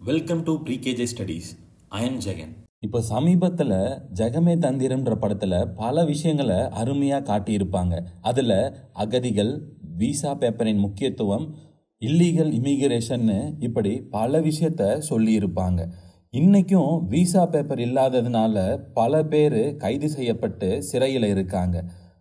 welcome to ப்ரீகேஜே studies I am Jagan இப்போ சமீபத்தில் ஜெகமே தந்திரம்ன்ற படத்தில் பல விஷயங்களை அருமையாக காட்டியிருப்பாங்க அதில் அகதிகள் விசா பேப்பரின் முக்கியத்துவம் இல்லீகல் இமிகிரேஷன்னு இப்படி பல விஷயத்த சொல்லியிருப்பாங்க இன்றைக்கும் விசா பேப்பர் இல்லாததுனால பல பேர் கைது செய்யப்பட்டு சிறையில் இருக்காங்க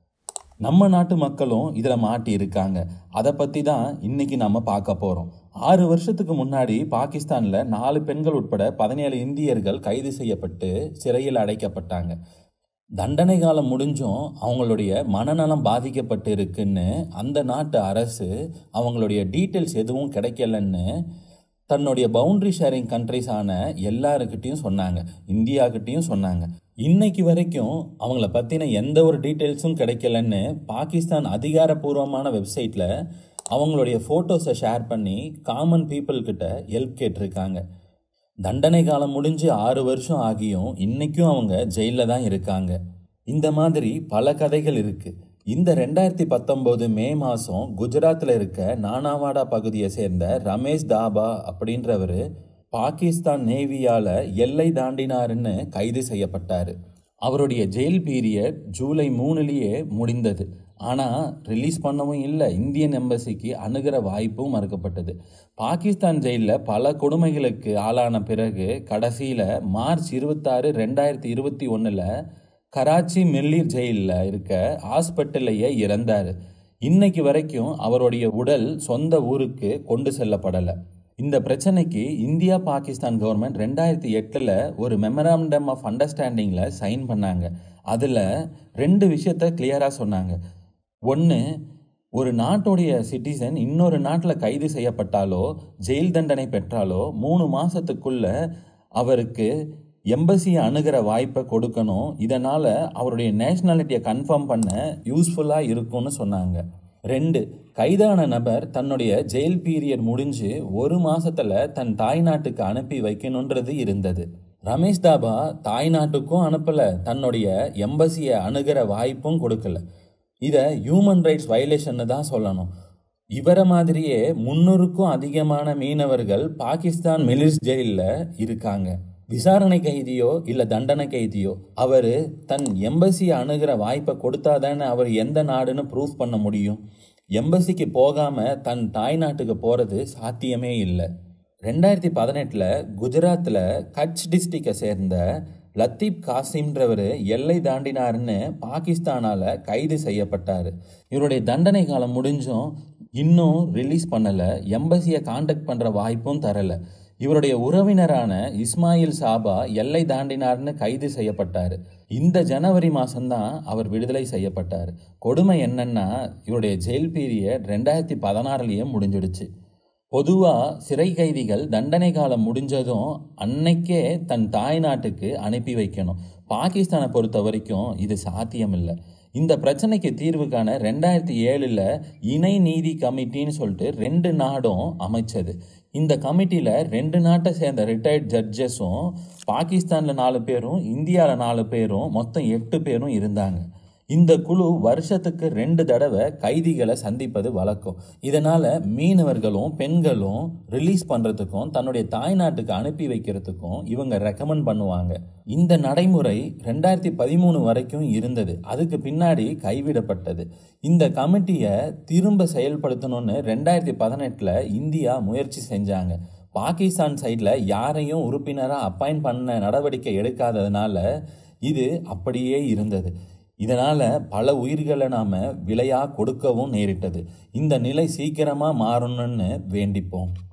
நம்ம நாட்டு மக்களும் இதில் மாட்டி இருக்காங்க அதை பற்றி தான் இன்னைக்கு நம்ம பார்க்க போகிறோம் ஆறு வருஷத்துக்கு முன்னாடி பாகிஸ்தானில் நாலு பெண்கள் உட்பட பதினேழு இந்தியர்கள் கைது செய்யப்பட்டு சிறையில் அடைக்கப்பட்டாங்க தண்டனை காலம் முடிஞ்சும் அவங்களுடைய மனநலம் பாதிக்கப்பட்டு இருக்குன்னு அந்த நாட்டு அரசு அவங்களுடைய டீட்டெயில்ஸ் எதுவும் கிடைக்கலன்னு தன்னுடைய பவுண்டரி ஷேரிங் கண்ட்ரிஸான எல்லாருக்கிட்டையும் சொன்னாங்க இந்தியாக்கிட்டையும் சொன்னாங்க இன்னைக்கு வரைக்கும் அவங்கள பற்றின எந்த ஒரு டீட்டெயில்ஸும் கிடைக்கலன்னு பாகிஸ்தான் அதிகாரப்பூர்வமான வெப்சைட்டில் அவங்களுடைய ஃபோட்டோஸை ஷேர் பண்ணி காமன் பீப்புள்கிட்ட ஹெல்ப் கேட்டிருக்காங்க தண்டனை காலம் முடிஞ்சு ஆறு வருஷம் ஆகியும் இன்னைக்கும் அவங்க ஜெயிலில் தான் இருக்காங்க இந்த மாதிரி பல கதைகள் இருக்குது இந்த ரெண்டாயிரத்தி பத்தொம்போது மே மாதம் குஜராத்தில் இருக்க நானாவாடா பகுதியை சேர்ந்த ரமேஷ் தாபா அப்படின்றவர் பாகிஸ்தான் நேவியால் எல்லை தாண்டினாருன்னு கைது செய்யப்பட்டார் அவருடைய ஜெயில் பீரியட் ஜூலை மூணுலேயே முடிந்தது ஆனால் ரிலீஸ் பண்ணவும் இல்லை இந்தியன் எம்பசிக்கு அணுகிற வாய்ப்பும் மறுக்கப்பட்டது பாகிஸ்தான் ஜெயிலில் பல கொடுமைகளுக்கு ஆளான பிறகு கடைசியில் மார்ச் இருபத்தாறு ரெண்டாயிரத்தி இருபத்தி ஒன்றில் கராச்சி மில்லீர் ஜெயிலில் இருக்க ஹாஸ்பிட்டல்லையே இறந்தார் இன்னைக்கு வரைக்கும் அவருடைய உடல் சொந்த ஊருக்கு கொண்டு செல்லப்படலை இந்த பிரச்சனைக்கு இந்தியா பாகிஸ்தான் கவர்மெண்ட் ரெண்டாயிரத்தி எட்டில் ஒரு மெமராண்டம் ஆஃப் அண்டர்ஸ்டாண்டிங்கில் சைன் பண்ணாங்க அதில் ரெண்டு விஷயத்த கிளியராக சொன்னாங்க ஒன்று ஒரு நாட்டுடைய சிட்டிசன் இன்னொரு நாட்டில் கைது செய்யப்பட்டாலோ ஜெயில் தண்டனை பெற்றாலோ மூணு மாதத்துக்குள்ள அவருக்கு எம்பசியை அணுகிற வாய்ப்பை கொடுக்கணும் இதனால் அவருடைய நேஷ்னாலிட்டியை கன்ஃபார்ம் பண்ண யூஸ்ஃபுல்லாக இருக்கும்னு சொன்னாங்க ரெண்டு கைதான நபர் தன்னுடைய ஜெயில் பீரியட் முடிஞ்சு ஒரு மாசத்துல தன் தாய்நாட்டுக்கு அனுப்பி வைக்கணுன்றது இருந்தது ரமேஷ் தாபா தாய்நாட்டுக்கும் அனுப்பல தன்னுடைய எம்பசியை அணுகிற வாய்ப்பும் கொடுக்கல இதை ஹியூமன் ரைட்ஸ் வயலேஷன்னு தான் சொல்லணும் இவரை மாதிரியே முன்னூறுக்கும் அதிகமான மீனவர்கள் பாகிஸ்தான் மிலிஸ் ஜெயிலில் இருக்காங்க விசாரணை கைதியோ இல்லை தண்டனை கைதியோ அவர் தன் எம்பசியை அணுகிற வாய்ப்பை கொடுத்தாதானே அவர் எந்த நாடுன்னு ப்ரூஃப் பண்ண முடியும் எம்பசிக்கு போகாமல் தன் தாய்நாட்டுக்கு போகிறது சாத்தியமே இல்லை ரெண்டாயிரத்தி பதினெட்டில் குஜராத்தில் கட்ச் டிஸ்ட்ரிக்டை சேர்ந்த லத்தீப் காசிம்ன்றவர் எல்லை தாண்டினாருன்னு பாகிஸ்தானால் கைது செய்யப்பட்டார் இவருடைய தண்டனை காலம் முடிஞ்சும் இன்னும் ரிலீஸ் பண்ணலை எம்பசியை காண்டாக்ட் பண்ணுற வாய்ப்பும் தரலை இவருடைய உறவினரான இஸ்மாயில் சாபா எல்லை தாண்டினார்னு கைது செய்யப்பட்டார் இந்த ஜனவரி மாதம்தான் அவர் விடுதலை செய்யப்பட்டார் கொடுமை என்னன்னா இவருடைய ஜெயில் பீரியட் ரெண்டாயிரத்தி பதினாறுலேயே முடிஞ்சிடுச்சு பொதுவாக சிறை கைதிகள் தண்டனை காலம் முடிஞ்சதும் அன்னைக்கே தன் தாய்நாட்டுக்கு அனுப்பி வைக்கணும் பாகிஸ்தானை பொறுத்த வரைக்கும் இது சாத்தியமில்லை இந்த பிரச்சனைக்கு தீர்வு காண ரெண்டாயிரத்தி ஏழில் இணை நீதி கமிட்டின்னு சொல்லிட்டு ரெண்டு நாடும் அமைச்சது இந்த கமிட்டியில் ரெண்டு நாட்டை சேர்ந்த ரிட்டையர்ட் ஜட்ஜஸும் பாகிஸ்தானில் நாலு பேரும் இந்தியாவில் நாலு பேரும் மொத்தம் எட்டு பேரும் இருந்தாங்க இந்த குழு வருஷத்துக்கு ரெண்டு தடவை கைதிகளை சந்திப்பது வழக்கம் இதனால் மீனவர்களும் பெண்களும் ரிலீஸ் பண்ணுறதுக்கும் தன்னுடைய தாய்நாட்டுக்கு அனுப்பி வைக்கிறதுக்கும் இவங்க ரெக்கமெண்ட் பண்ணுவாங்க இந்த நடைமுறை ரெண்டாயிரத்தி பதிமூணு வரைக்கும் இருந்தது அதுக்கு பின்னாடி கைவிடப்பட்டது இந்த கமிட்டியை திரும்ப செயல்படுத்தணும்னு ரெண்டாயிரத்தி பதினெட்டில் இந்தியா முயற்சி செஞ்சாங்க பாகிஸ்தான் சைடில் யாரையும் உறுப்பினராக அப்பாயிண்ட் பண்ண நடவடிக்கை எடுக்காததுனால இது அப்படியே இருந்தது இதனால் பல உயிர்களை நாம் விலையாக கொடுக்கவும் நேரிட்டது இந்த நிலை சீக்கிரமாக மாறணும்னு வேண்டிப்போம்